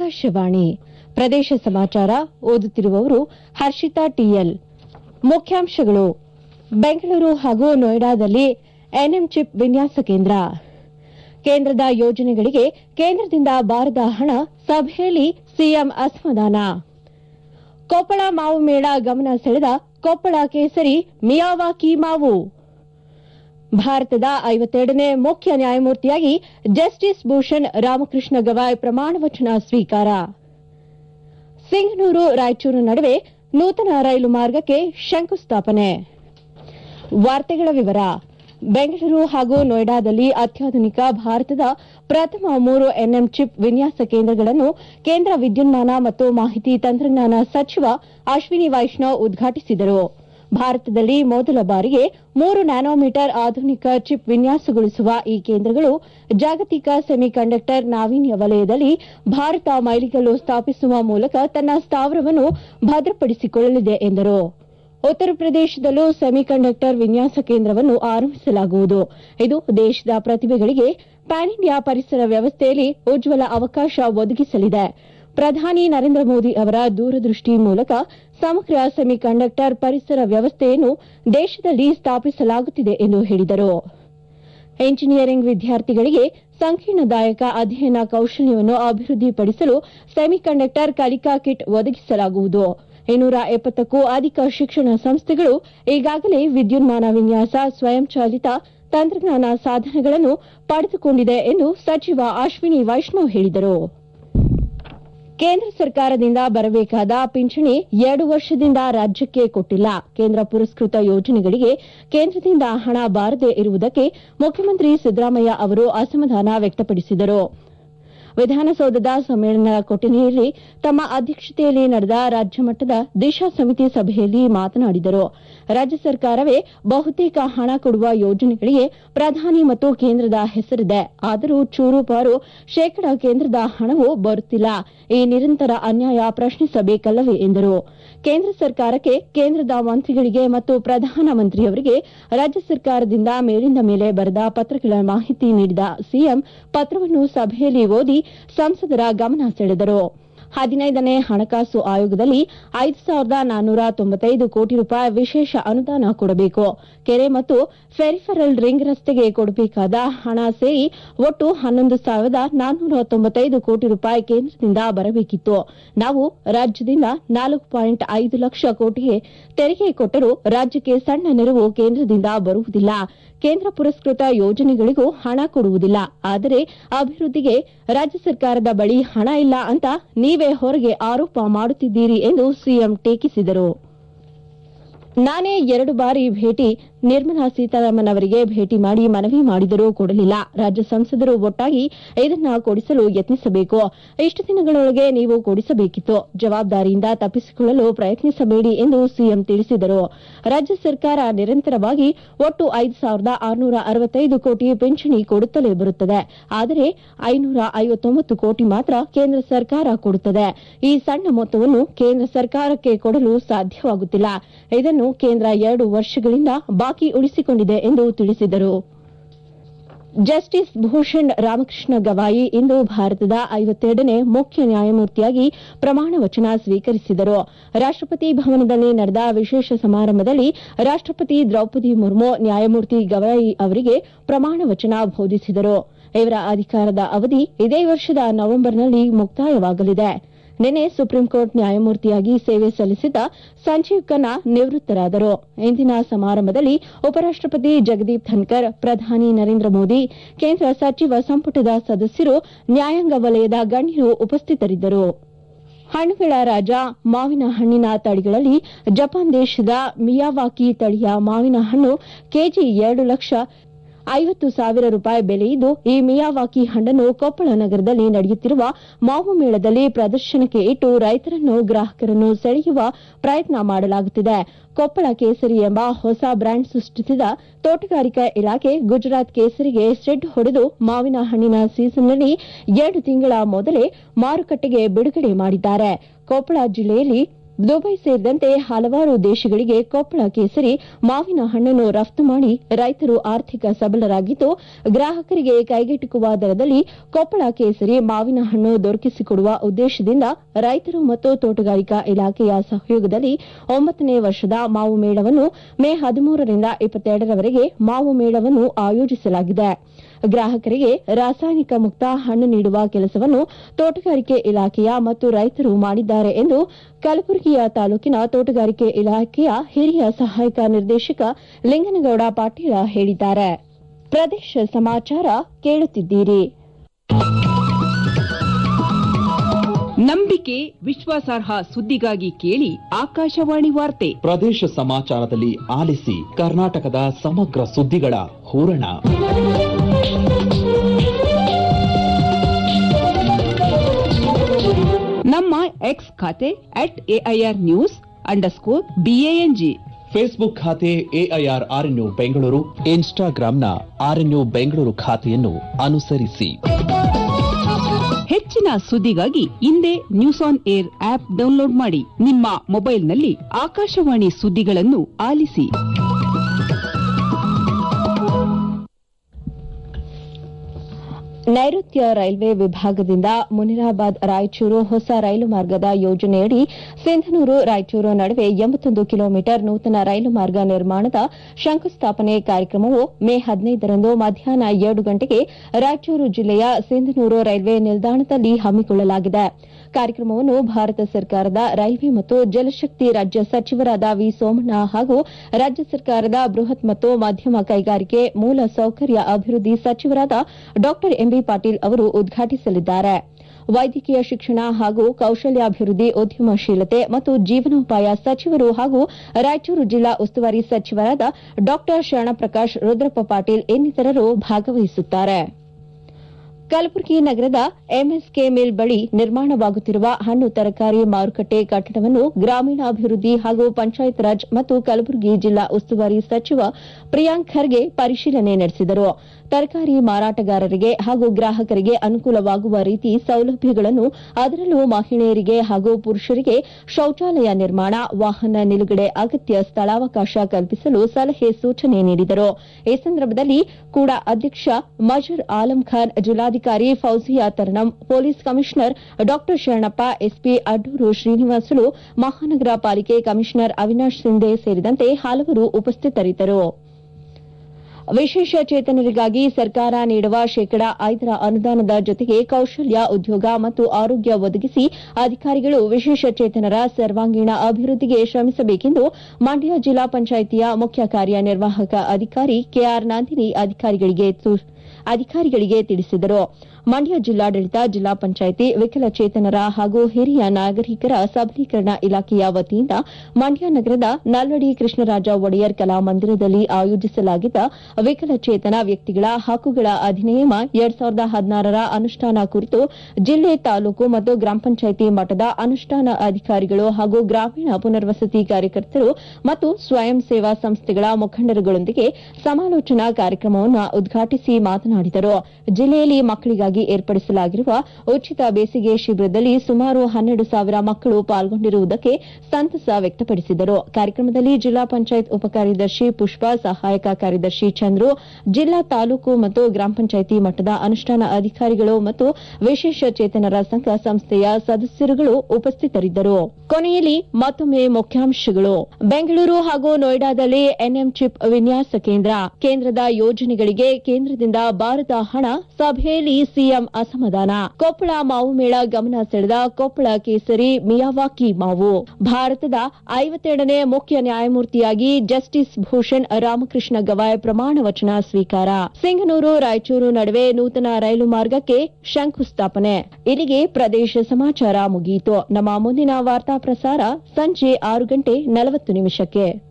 ಆಕಾಶವಾಣಿ ಪ್ರದೇಶ ಸಮಾಚಾರ ಓದುತ್ತಿರುವವರು ಹರ್ಷಿತಾ ಟಿಎಲ್ ಮುಖ್ಯಾಂಶಗಳು ಬೆಂಗಳೂರು ಹಾಗೂ ನೋಯ್ಡಾದಲ್ಲಿ ಎನ್ಎಂ ಚಿಪ್ ವಿನ್ಯಾಸ ಕೇಂದ್ರ ಕೇಂದ್ರದ ಯೋಜನೆಗಳಿಗೆ ಕೇಂದ್ರದಿಂದ ಬಾರದ ಹಣ ಸಭೆಯಲ್ಲಿ ಸಿಎಂ ಅಸಮಾಧಾನ ಕೊಪ್ಪಳ ಮಾವು ಮೇಳ ಗಮನ ಸೆಳೆದ ಕೊಪ್ಪಳ ಕೇಸರಿ ಮಿಯಾವಾಕಿ ಮಾವು ಭಾರತದ ಐವತ್ತೆರಡನೇ ಮುಖ್ಯ ನ್ಯಾಯಮೂರ್ತಿಯಾಗಿ ಜಸ್ಟಿಸ್ ಭೂಷಣ್ ರಾಮಕೃಷ್ಣ ಗವಾಯ್ ಪ್ರಮಾಣ ವಚನ ಸ್ವೀಕಾರ ಸಿಂಗನೂರು ರಾಯಚೂರು ನಡುವೆ ನೂತನ ರೈಲು ಮಾರ್ಗಕ್ಕೆ ಶಂಕುಸ್ಥಾಪನೆ ವಾರ್ತೆಗಳ ವಿವರ ಬೆಂಗಳೂರು ಹಾಗೂ ನೋಯ್ಡಾದಲ್ಲಿ ಅತ್ಯಾಧುನಿಕ ಭಾರತದ ಪ್ರಥಮ ಮೂರು ಎನ್ಎಂ ಚಿಪ್ ವಿನ್ಯಾಸ ಕೇಂದ್ರಗಳನ್ನು ಕೇಂದ್ರ ವಿದ್ಯುನ್ಮಾನ ಮತ್ತು ಮಾಹಿತಿ ತಂತ್ರಜ್ಞಾನ ಸಚಿವ ಅಶ್ವಿನಿ ವೈಷ್ಣವ್ ಉದ್ಘಾಟಿಸಿದರು ಭಾರತದಲ್ಲಿ ಮೊದಲ ಬಾರಿಗೆ ಮೂರು ನ್ಯಾನೋಮೀಟರ್ ಆಧುನಿಕ ಚಿಪ್ ವಿನ್ಯಾಸಗೊಳಿಸುವ ಈ ಕೇಂದ್ರಗಳು ಜಾಗತಿಕ ಸೆಮಿಕಂಡಕ್ಟರ್ ನಾವೀನ್ಯ ವಲಯದಲ್ಲಿ ಭಾರತ ಮೈಲಿಗಲ್ಲು ಸ್ಥಾಪಿಸುವ ಮೂಲಕ ತನ್ನ ಸ್ಥಾವರವನ್ನು ಭದ್ರಪಡಿಸಿಕೊಳ್ಳಲಿದೆ ಎಂದರು ಉತ್ತರ ಪ್ರದೇಶದಲ್ಲೂ ಸೆಮಿಕಂಡಕ್ಟರ್ ವಿನ್ಯಾಸ ಕೇಂದ್ರವನ್ನು ಆರಂಭಿಸಲಾಗುವುದು ಇದು ದೇಶದ ಪ್ರತಿಭೆಗಳಿಗೆ ಪ್ಯಾನ್ ಇಂಡಿಯಾ ಪರಿಸರ ವ್ಯವಸ್ಥೆಯಲ್ಲಿ ಉಜ್ವಲ ಅವಕಾಶ ಒದಗಿಸಲಿದೆ ಪ್ರಧಾನಿ ನರೇಂದ್ರ ಮೋದಿ ಅವರ ದೂರದೃಷ್ಟಿ ಮೂಲಕ ಸಮಗ್ರ ಸೆಮಿಕಂಡಕ್ಟರ್ ಪರಿಸರ ವ್ಯವಸ್ಥೆಯನ್ನು ದೇಶದಲ್ಲಿ ಸ್ಥಾಪಿಸಲಾಗುತ್ತಿದೆ ಎಂದು ಹೇಳಿದರು ಎಂಜಿನಿಯರಿಂಗ್ ವಿದ್ಯಾರ್ಥಿಗಳಿಗೆ ಸಂಕೀರ್ಣದಾಯಕ ಅಧ್ಯಯನ ಕೌಶಲ್ಯವನ್ನು ಅಭಿವೃದ್ಧಿಪಡಿಸಲು ಸೆಮಿಕಂಡಕ್ಟರ್ ಕಲಿಕಾ ಕಿಟ್ ಒದಗಿಸಲಾಗುವುದು ಇನ್ನೂರ ಎಪ್ಪತ್ತಕ್ಕೂ ಅಧಿಕ ಶಿಕ್ಷಣ ಸಂಸ್ಥೆಗಳು ಈಗಾಗಲೇ ವಿದ್ಯುನ್ಮಾನ ವಿನ್ಯಾಸ ಸ್ವಯಂಚಾಲಿತ ತಂತ್ರಜ್ಞಾನ ಸಾಧನಗಳನ್ನು ಪಡೆದುಕೊಂಡಿದೆ ಎಂದು ಸಚಿವ ಅಶ್ವಿನಿ ವೈಷ್ಣವ್ ಹೇಳಿದರು ಕೇಂದ್ರ ಸರ್ಕಾರದಿಂದ ಬರಬೇಕಾದ ಪಿಂಚಣಿ ಎರಡು ವರ್ಷದಿಂದ ರಾಜ್ಯಕ್ಕೆ ಕೊಟ್ಟಿಲ್ಲ ಕೇಂದ್ರ ಪುರಸ್ಕೃತ ಯೋಜನೆಗಳಿಗೆ ಕೇಂದ್ರದಿಂದ ಹಣ ಬಾರದೇ ಇರುವುದಕ್ಕೆ ಮುಖ್ಯಮಂತ್ರಿ ಸಿದ್ದರಾಮಯ್ಯ ಅವರು ಅಸಮಾಧಾನ ವ್ಯಕ್ತಪಡಿಸಿದರು ವಿಧಾನಸೌಧದ ಸಮ್ಮೇಳನ ಕೊಠಡಿಯಲ್ಲಿ ತಮ್ಮ ಅಧ್ಯಕ್ಷತೆಯಲ್ಲಿ ನಡೆದ ರಾಜ್ಯ ಮಟ್ಟದ ದಿಶಾ ಸಮಿತಿ ಸಭೆಯಲ್ಲಿ ಮಾತನಾಡಿದರು ರಾಜ್ಯ ಸರ್ಕಾರವೇ ಬಹುತೇಕ ಹಣ ಕೊಡುವ ಯೋಜನೆಗಳಿಗೆ ಪ್ರಧಾನಿ ಮತ್ತು ಕೇಂದ್ರದ ಹೆಸರಿದೆ ಆದರೂ ಚೂರುಪಾರು ಶೇಕಡ ಕೇಂದ್ರದ ಹಣವು ಬರುತ್ತಿಲ್ಲ ಈ ನಿರಂತರ ಅನ್ಯಾಯ ಪ್ರಶ್ನಿಸಬೇಕಲ್ಲವೇ ಎಂದರು ಕೇಂದ್ರ ಸರ್ಕಾರಕ್ಕೆ ಕೇಂದ್ರದ ಮಂತ್ರಿಗಳಿಗೆ ಮತ್ತು ಪ್ರಧಾನಮಂತ್ರಿಯವರಿಗೆ ರಾಜ್ಯ ಸರ್ಕಾರದಿಂದ ಮೇಲಿಂದ ಮೇಲೆ ಬರೆದ ಪತ್ರಗಳ ಮಾಹಿತಿ ನೀಡಿದ ಸಿಎಂ ಪತ್ರವನ್ನು ಸಭೆಯಲ್ಲಿ ಓದಿ ಸಂಸದರ ಗಮನ ಸೆಳೆದರು ಹದಿನೈದನೇ ಹಣಕಾಸು ಆಯೋಗದಲ್ಲಿ ಐದು ಸಾವಿರದ ನಾನ್ನೂರ ತೊಂಬತ್ತೈದು ಕೋಟಿ ರೂಪಾಯಿ ವಿಶೇಷ ಅನುದಾನ ಕೊಡಬೇಕು ಕೆರೆ ಮತ್ತು ಫೆರಿಫೆರಲ್ ರಿಂಗ್ ರಸ್ತೆಗೆ ಕೊಡಬೇಕಾದ ಹಣ ಸೇರಿ ಒಟ್ಟು ಹನ್ನೊಂದು ಸಾವಿರದ ನಾನ್ನೂರ ತೊಂಬತ್ತೈದು ಕೋಟಿ ರೂಪಾಯಿ ಕೇಂದ್ರದಿಂದ ಬರಬೇಕಿತ್ತು ನಾವು ರಾಜ್ಯದಿಂದ ನಾಲ್ಕು ಪಾಯಿಂಟ್ ಐದು ಲಕ್ಷ ಕೋಟಿಗೆ ತೆರಿಗೆ ಕೊಟ್ಟರೂ ರಾಜ್ಯಕ್ಕೆ ಸಣ್ಣ ನೆರವು ಕೇಂದ್ರದಿಂದ ಬರುವುದಿಲ್ಲ ಕೇಂದ್ರ ಪುರಸ್ಕೃತ ಯೋಜನೆಗಳಿಗೂ ಹಣ ಕೊಡುವುದಿಲ್ಲ ಆದರೆ ಅಭಿವೃದ್ಧಿಗೆ ರಾಜ್ಯ ಸರ್ಕಾರದ ಬಳಿ ಹಣ ಇಲ್ಲ ಅಂತ ನೀವೇ ಹೊರಗೆ ಆರೋಪ ಮಾಡುತ್ತಿದ್ದೀರಿ ಎಂದು ಸಿಎಂ ಟೀಕಿಸಿದರು ನಾನೇ ಎರಡು ಬಾರಿ ಭೇಟಿ ನಿರ್ಮಲಾ ಸೀತಾರಾಮನ್ ಅವರಿಗೆ ಭೇಟಿ ಮಾಡಿ ಮನವಿ ಮಾಡಿದರೂ ಕೊಡಲಿಲ್ಲ ರಾಜ್ಯ ಸಂಸದರು ಒಟ್ಟಾಗಿ ಇದನ್ನ ಕೊಡಿಸಲು ಯತ್ನಿಸಬೇಕು ಇಷ್ಟು ದಿನಗಳೊಳಗೆ ನೀವು ಕೊಡಿಸಬೇಕಿತ್ತು ಜವಾಬ್ದಾರಿಯಿಂದ ತಪ್ಪಿಸಿಕೊಳ್ಳಲು ಪ್ರಯತ್ನಿಸಬೇಡಿ ಎಂದು ಸಿಎಂ ತಿಳಿಸಿದರು ರಾಜ್ಯ ಸರ್ಕಾರ ನಿರಂತರವಾಗಿ ಒಟ್ಟು ಐದು ಸಾವಿರದ ಆರುನೂರ ಅರವತ್ತೈದು ಕೋಟಿ ಪಿಂಚಣಿ ಕೊಡುತ್ತಲೇ ಬರುತ್ತದೆ ಆದರೆ ಐನೂರ ಐವತ್ತೊಂಬತ್ತು ಕೋಟಿ ಮಾತ್ರ ಕೇಂದ್ರ ಸರ್ಕಾರ ಕೊಡುತ್ತದೆ ಈ ಸಣ್ಣ ಮೊತ್ತವನ್ನು ಕೇಂದ್ರ ಸರ್ಕಾರಕ್ಕೆ ಕೊಡಲು ಸಾಧ್ಯವಾಗುತ್ತಿಲ್ಲ ಇದನ್ನು ಕೇಂದ್ರ ಎರಡು ವರ್ಷಗಳಿಂದ ಬಾಕಿ ಉಳಿಸಿಕೊಂಡಿದೆ ಎಂದು ತಿಳಿಸಿದರು ಜಸ್ಟಿಸ್ ಭೂಷಣ್ ರಾಮಕೃಷ್ಣ ಗವಾಯಿ ಇಂದು ಭಾರತದ ಐವತ್ತೆರಡನೇ ಮುಖ್ಯ ನ್ಯಾಯಮೂರ್ತಿಯಾಗಿ ಪ್ರಮಾಣ ವಚನ ಸ್ವೀಕರಿಸಿದರು ರಾಷ್ಟಪತಿ ಭವನದಲ್ಲಿ ನಡೆದ ವಿಶೇಷ ಸಮಾರಂಭದಲ್ಲಿ ರಾಷ್ಟಪತಿ ದ್ರೌಪದಿ ಮುರ್ಮು ನ್ಯಾಯಮೂರ್ತಿ ಗವಾಯಿ ಅವರಿಗೆ ಪ್ರಮಾಣ ವಚನ ಬೋಧಿಸಿದರು ಇವರ ಅಧಿಕಾರದ ಅವಧಿ ಇದೇ ವರ್ಷದ ನವೆಂಬರ್ನಲ್ಲಿ ಮುಕ್ತಾಯವಾಗಲಿದೆ ನಿನ್ನೆ ಸುಪ್ರೀಂಕೋರ್ಟ್ ನ್ಯಾಯಮೂರ್ತಿಯಾಗಿ ಸೇವೆ ಸಲ್ಲಿಸಿದ್ದ ಸಂಜೀವ್ ಖನ್ನಾ ನಿವೃತ್ತರಾದರು ಇಂದಿನ ಸಮಾರಂಭದಲ್ಲಿ ಉಪರಾಷ್ಟಪತಿ ಜಗದೀಪ್ ಧನ್ಕರ್ ಪ್ರಧಾನಿ ನರೇಂದ್ರ ಮೋದಿ ಕೇಂದ್ರ ಸಚಿವ ಸಂಪುಟದ ಸದಸ್ಯರು ನ್ಯಾಯಾಂಗ ವಲಯದ ಗಣ್ಯರು ಉಪಸ್ಥಿತರಿದ್ದರು ಹಣ್ಣುಗಳ ರಾಜ ಮಾವಿನ ಹಣ್ಣಿನ ತಳಿಗಳಲ್ಲಿ ಜಪಾನ್ ದೇಶದ ಮಿಯಾವಾಕಿ ತಳಿಯ ಮಾವಿನ ಹಣ್ಣು ಕೆಜಿ ಎರಡು ಲಕ್ಷ ಐವತ್ತು ಸಾವಿರ ರೂಪಾಯಿ ಬೆಲೆಯಿದ್ದು ಈ ಮಿಯಾವಾಕಿ ಹಣ್ಣನ್ನು ಕೊಪ್ಪಳ ನಗರದಲ್ಲಿ ನಡೆಯುತ್ತಿರುವ ಮಾವು ಮೇಳದಲ್ಲಿ ಪ್ರದರ್ಶನಕ್ಕೆ ಇಟ್ಟು ರೈತರನ್ನು ಗ್ರಾಹಕರನ್ನು ಸೆಳೆಯುವ ಪ್ರಯತ್ನ ಮಾಡಲಾಗುತ್ತಿದೆ ಕೊಪ್ಪಳ ಕೇಸರಿ ಎಂಬ ಹೊಸ ಬ್ರ್ಯಾಂಡ್ ಸೃಷ್ಟಿಸಿದ ತೋಟಗಾರಿಕಾ ಇಲಾಖೆ ಗುಜರಾತ್ ಕೇಸರಿಗೆ ಸೆಡ್ ಹೊಡೆದು ಮಾವಿನ ಹಣ್ಣಿನ ಸೀಸನ್ನಲ್ಲಿ ಎರಡು ತಿಂಗಳ ಮೊದಲೇ ಮಾರುಕಟ್ಟೆಗೆ ಬಿಡುಗಡೆ ಮಾಡಿದ್ದಾರೆ ಕೊಪ್ಪಳ ಜಿಲ್ಲೆಯಲ್ಲಿ ದುಬೈ ಸೇರಿದಂತೆ ಹಲವಾರು ದೇಶಗಳಿಗೆ ಕೊಪ್ಪಳ ಕೇಸರಿ ಮಾವಿನ ಹಣ್ಣನ್ನು ರಫ್ತು ಮಾಡಿ ರೈತರು ಆರ್ಥಿಕ ಸಬಲರಾಗಿದ್ದು ಗ್ರಾಹಕರಿಗೆ ಕೈಗೆಟುಕುವ ದರದಲ್ಲಿ ಕೊಪ್ಪಳ ಕೇಸರಿ ಮಾವಿನ ಹಣ್ಣು ದೊರಕಿಸಿಕೊಡುವ ಉದ್ದೇಶದಿಂದ ರೈತರು ಮತ್ತು ತೋಟಗಾರಿಕಾ ಇಲಾಖೆಯ ಸಹಯೋಗದಲ್ಲಿ ಒಂಬತ್ತನೇ ವರ್ಷದ ಮಾವು ಮೇಳವನ್ನು ಮೇ ಹದಿಮೂರರಿಂದ ಇಪ್ಪತ್ತೆರಡರವರೆಗೆ ಮಾವು ಮೇಳವನ್ನು ಆಯೋಜಿಸಲಾಗಿದೆ ಗ್ರಾಹಕರಿಗೆ ರಾಸಾಯನಿಕ ಮುಕ್ತ ಹಣ್ಣು ನೀಡುವ ಕೆಲಸವನ್ನು ತೋಟಗಾರಿಕೆ ಇಲಾಖೆಯ ಮತ್ತು ರೈತರು ಮಾಡಿದ್ದಾರೆ ಎಂದು ಕಲಬುರಗಿಯ ತಾಲೂಕಿನ ತೋಟಗಾರಿಕೆ ಇಲಾಖೆಯ ಹಿರಿಯ ಸಹಾಯಕ ನಿರ್ದೇಶಕ ಲಿಂಗನಗೌಡ ಪಾಟೀಲ ಹೇಳಿದ್ದಾರೆ ಪ್ರದೇಶ ಸಮಾಚಾರ ಕೇಳುತ್ತಿದ್ದೀರಿ ನಂಬಿಕೆ ವಿಶ್ವಾಸಾರ್ಹ ಸುದ್ದಿಗಾಗಿ ಕೇಳಿ ಆಕಾಶವಾಣಿ ವಾರ್ತೆ ಪ್ರದೇಶ ಸಮಾಚಾರದಲ್ಲಿ ಆಲಿಸಿ ಕರ್ನಾಟಕದ ಸಮಗ್ರ ಸುದ್ದಿಗಳ ಹೂರಣ ನಮ್ಮ ಎಕ್ಸ್ ಖಾತೆ at AIR news underscore B A N G Facebook ಖಾತೆ ಎಐಆರ್ ಆರ್ಎನ್ಯು ಬೆಂಗಳೂರು ಇನ್ಸ್ಟಾಗ್ರಾಂನ ಆರ್ಎನ್ಯು ಬೆಂಗಳೂರು ಖಾತೆಯನ್ನು ಅನುಸರಿಸಿ ಹೆಚ್ಚಿನ ಸುದ್ದಿಗಾಗಿ ಹಿಂದೆ news on air app download ಮಾಡಿ ನಿಮ್ಮ ಮೊಬೈಲ್ನಲ್ಲಿ ಆಕಾಶವಾಣಿ ಸುದ್ದಿಗಳನ್ನು ಆಲಿಸಿ ನೈಋತ್ಯ ರೈಲ್ವೆ ವಿಭಾಗದಿಂದ ಮುನಿರಾಬಾದ್ ರಾಯಚೂರು ಹೊಸ ರೈಲು ಮಾರ್ಗದ ಯೋಜನೆಯಡಿ ಸಿಂಧನೂರು ರಾಯಚೂರು ನಡುವೆ ಎಂಬತ್ತೊಂದು ಕಿಲೋಮೀಟರ್ ನೂತನ ರೈಲು ಮಾರ್ಗ ನಿರ್ಮಾಣದ ಶಂಕುಸ್ಥಾಪನೆ ಕಾರ್ಯಕ್ರಮವು ಮೇ ಹದಿನೈದರಂದು ಮಧ್ಯಾಹ್ನ ಎರಡು ಗಂಟೆಗೆ ರಾಯಚೂರು ಜಿಲ್ಲೆಯ ಸಿಂಧನೂರು ರೈಲ್ವೆ ನಿಲ್ದಾಣದಲ್ಲಿ ಹಮ್ಮಿಕೊಳ್ಳಲಾಗಿದೆ ಕಾರ್ಯಕ್ರಮವನ್ನು ಭಾರತ ಸರ್ಕಾರದ ರೈಲ್ವೆ ಮತ್ತು ಜಲಶಕ್ತಿ ರಾಜ್ಯ ಸಚಿವರಾದ ವಿ ಸೋಮಣ್ಣ ಹಾಗೂ ರಾಜ್ಯ ಸರ್ಕಾರದ ಬೃಹತ್ ಮತ್ತು ಮಧ್ಯಮ ಕೈಗಾರಿಕೆ ಮೂಲ ಸೌಕರ್ಯ ಅಭಿವೃದ್ಧಿ ಸಚಿವರಾದ ಡಾ ಎಂಬಿ ಪಾಟೀಲ್ ಅವರು ಉದ್ಘಾಟಿಸಲಿದ್ದಾರೆ ವೈದ್ಯಕೀಯ ಶಿಕ್ಷಣ ಹಾಗೂ ಕೌಶಲ್ಯಾಭಿವೃದ್ಧಿ ಉದ್ಯಮಶೀಲತೆ ಮತ್ತು ಜೀವನೋಪಾಯ ಸಚಿವರು ಹಾಗೂ ರಾಯಚೂರು ಜಿಲ್ಲಾ ಉಸ್ತುವಾರಿ ಸಚಿವರಾದ ಡಾ ಶರಣಪ್ರಕಾಶ್ ರುದ್ರಪ್ಪ ಪಾಟೀಲ್ ಇನ್ನಿತರರು ಭಾಗವಹಿಸುತ್ತಾರೆ ಕಲಬುರಗಿ ನಗರದ ಎಂಎಸ್ಕೆ ಮಿಲ್ ಬಳಿ ನಿರ್ಮಾಣವಾಗುತ್ತಿರುವ ಹಣ್ಣು ತರಕಾರಿ ಮಾರುಕಟ್ಟೆ ಕಟ್ಟಡವನ್ನು ಗ್ರಾಮೀಣಾಭಿವೃದ್ಧಿ ಹಾಗೂ ಪಂಚಾಯತ್ ರಾಜ್ ಮತ್ತು ಕಲಬುರಗಿ ಜಿಲ್ಲಾ ಉಸ್ತುವಾರಿ ಸಚಿವ ಪ್ರಿಯಾಂಕ್ ಖರ್ಗೆ ಪರಿಶೀಲನೆ ನಡೆಸಿದರು ತರಕಾರಿ ಮಾರಾಟಗಾರರಿಗೆ ಹಾಗೂ ಗ್ರಾಹಕರಿಗೆ ಅನುಕೂಲವಾಗುವ ರೀತಿ ಸೌಲಭ್ಯಗಳನ್ನು ಅದರಲ್ಲೂ ಮಹಿಳೆಯರಿಗೆ ಹಾಗೂ ಪುರುಷರಿಗೆ ಶೌಚಾಲಯ ನಿರ್ಮಾಣ ವಾಹನ ನಿಲುಗಡೆ ಅಗತ್ಯ ಸ್ಥಳಾವಕಾಶ ಕಲ್ಪಿಸಲು ಸಲಹೆ ಸೂಚನೆ ನೀಡಿದರು ಈ ಸಂದರ್ಭದಲ್ಲಿ ಕೂಡ ಅಧ್ಯಕ್ಷ ಮಜರ್ ಆಲಂ ಖಾನ್ ಜಿಲ್ಲಾಧಿಕಾರಿ ಫೌಜಿಯಾ ತರ್ನಂ ಪೊಲೀಸ್ ಕಮಿಷನರ್ ಡಾ ಶರಣಪ್ಪ ಎಸ್ಪಿ ಅಡ್ಡೂರು ಶ್ರೀನಿವಾಸುಲು ಮಹಾನಗರ ಪಾಲಿಕೆ ಕಮಿಷನರ್ ಅವಿನಾಶ್ ಸಿಂಧೆ ಸೇರಿದಂತೆ ಹಲವರು ಉಪಸ್ಥಿತರಿದ್ದರು ವಿಶೇಷ ಚೇತನರಿಗಾಗಿ ಸರ್ಕಾರ ನೀಡುವ ಶೇಕಡಾ ಐದರ ಅನುದಾನದ ಜೊತೆಗೆ ಕೌಶಲ್ಯ ಉದ್ಯೋಗ ಮತ್ತು ಆರೋಗ್ಯ ಒದಗಿಸಿ ಅಧಿಕಾರಿಗಳು ವಿಶೇಷ ಚೇತನರ ಸರ್ವಾಂಗೀಣ ಅಭಿವೃದ್ಧಿಗೆ ಶ್ರಮಿಸಬೇಕೆಂದು ಮಂಡ್ಯ ಜಿಲ್ಲಾ ಪಂಚಾಯಿತಿಯ ಮುಖ್ಯ ಕಾರ್ಯನಿರ್ವಾಹಕ ಅಧಿಕಾರಿ ಕೆಆರ್ ನಂದಿನಿ ಅಧಿಕಾರಿಗಳಿಗೆ ತಿಳಿಸಿದರು ಮಂಡ್ಯ ಜಿಲ್ಲಾಡಳಿತ ಜಿಲ್ಲಾ ಪಂಚಾಯಿತಿ ವಿಕಲಚೇತನರ ಹಾಗೂ ಹಿರಿಯ ನಾಗರಿಕರ ಸಬಲೀಕರಣ ಇಲಾಖೆಯ ವತಿಯಿಂದ ಮಂಡ್ಯ ನಗರದ ನಲ್ವಡಿ ಕೃಷ್ಣರಾಜ ಒಡೆಯರ್ ಕಲಾಮಂದಿರದಲ್ಲಿ ಆಯೋಜಿಸಲಾಗಿದ್ದ ವಿಕಲಚೇತನ ವ್ಯಕ್ತಿಗಳ ಹಕ್ಕುಗಳ ಅಧಿನಿಯಮ ಎರಡ್ ಸಾವಿರದ ಹದಿನಾರರ ಅನುಷ್ಠಾನ ಕುರಿತು ಜಿಲ್ಲೆ ತಾಲೂಕು ಮತ್ತು ಗ್ರಾಮ ಪಂಚಾಯಿತಿ ಮಟ್ಟದ ಅನುಷ್ಠಾನ ಅಧಿಕಾರಿಗಳು ಹಾಗೂ ಗ್ರಾಮೀಣ ಪುನರ್ವಸತಿ ಕಾರ್ಯಕರ್ತರು ಮತ್ತು ಸ್ವಯಂ ಸೇವಾ ಸಂಸ್ಥೆಗಳ ಮುಖಂಡರುಗಳೊಂದಿಗೆ ಸಮಾಲೋಚನಾ ಕಾರ್ಯಕ್ರಮವನ್ನು ಉದ್ಘಾಟಿಸಿ ಮಾತನಾಡಿದರು ಜಿಲ್ಲೆಯಲ್ಲಿ ಮಕ್ಕಳಿಗಾಗಿ ಏರ್ಪಡಿಸಲಾಗಿರುವ ಉಚಿತ ಬೇಸಿಗೆ ಶಿಬಿರದಲ್ಲಿ ಸುಮಾರು ಹನ್ನೆರಡು ಸಾವಿರ ಮಕ್ಕಳು ಪಾಲ್ಗೊಂಡಿರುವುದಕ್ಕೆ ಸಂತಸ ವ್ಯಕ್ತಪಡಿಸಿದರು ಕಾರ್ಯಕ್ರಮದಲ್ಲಿ ಜಿಲ್ಲಾ ಪಂಚಾಯತ್ ಉಪಕಾರ್ಯದರ್ಶಿ ಪುಷ್ಪ ಸಹಾಯಕ ಕಾರ್ಯದರ್ಶಿ ಚಂದ್ರು ಜಿಲ್ಲಾ ತಾಲೂಕು ಮತ್ತು ಗ್ರಾಮ ಪಂಚಾಯಿತಿ ಮಟ್ಟದ ಅನುಷ್ಠಾನ ಅಧಿಕಾರಿಗಳು ಮತ್ತು ವಿಶೇಷ ಚೇತನರ ಸಂಘ ಸಂಸ್ಥೆಯ ಸದಸ್ಯರುಗಳು ಉಪಸ್ಥಿತರಿದ್ದರು ಕೊನೆಯಲ್ಲಿ ಮತ್ತೊಮ್ಮೆ ಮುಖ್ಯಾಂಶಗಳು ಬೆಂಗಳೂರು ಹಾಗೂ ನೋಯ್ಡಾದಲ್ಲಿ ಎನ್ಎಂ ಚಿಪ್ ವಿನ್ಯಾಸ ಕೇಂದ್ರ ಕೇಂದ್ರದ ಯೋಜನೆಗಳಿಗೆ ಕೇಂದ್ರದಿಂದ ಬಾರದ ಹಣ ಸಭೆಯಲ್ಲಿ ಸಿಎಂ ಅಸಮಾಧಾನ ಕೊಪ್ಪಳ ಮಾವು ಮೇಳ ಗಮನ ಸೆಳೆದ ಕೊಪ್ಪಳ ಕೇಸರಿ ಮಿಯಾವಾಕಿ ಮಾವು ಭಾರತದ ಐವತ್ತೆರಡನೇ ಮುಖ್ಯ ನ್ಯಾಯಮೂರ್ತಿಯಾಗಿ ಜಸ್ಟಿಸ್ ಭೂಷಣ್ ರಾಮಕೃಷ್ಣ ಗವಾಯ್ ಪ್ರಮಾಣ ವಚನ ಸ್ವೀಕಾರ ಸಿಂಗನೂರು ರಾಯಚೂರು ನಡುವೆ ನೂತನ ರೈಲು ಮಾರ್ಗಕ್ಕೆ ಶಂಕುಸ್ಥಾಪನೆ ಇಲ್ಲಿಗೆ ಪ್ರದೇಶ ಸಮಾಚಾರ ಮುಗಿಯಿತು ನಮ್ಮ ಮುಂದಿನ ವಾರ್ತಾ ಪ್ರಸಾರ ಸಂಜೆ ಆರು ಗಂಟೆ ನಲವತ್ತು ನಿಮಿಷಕ್ಕೆ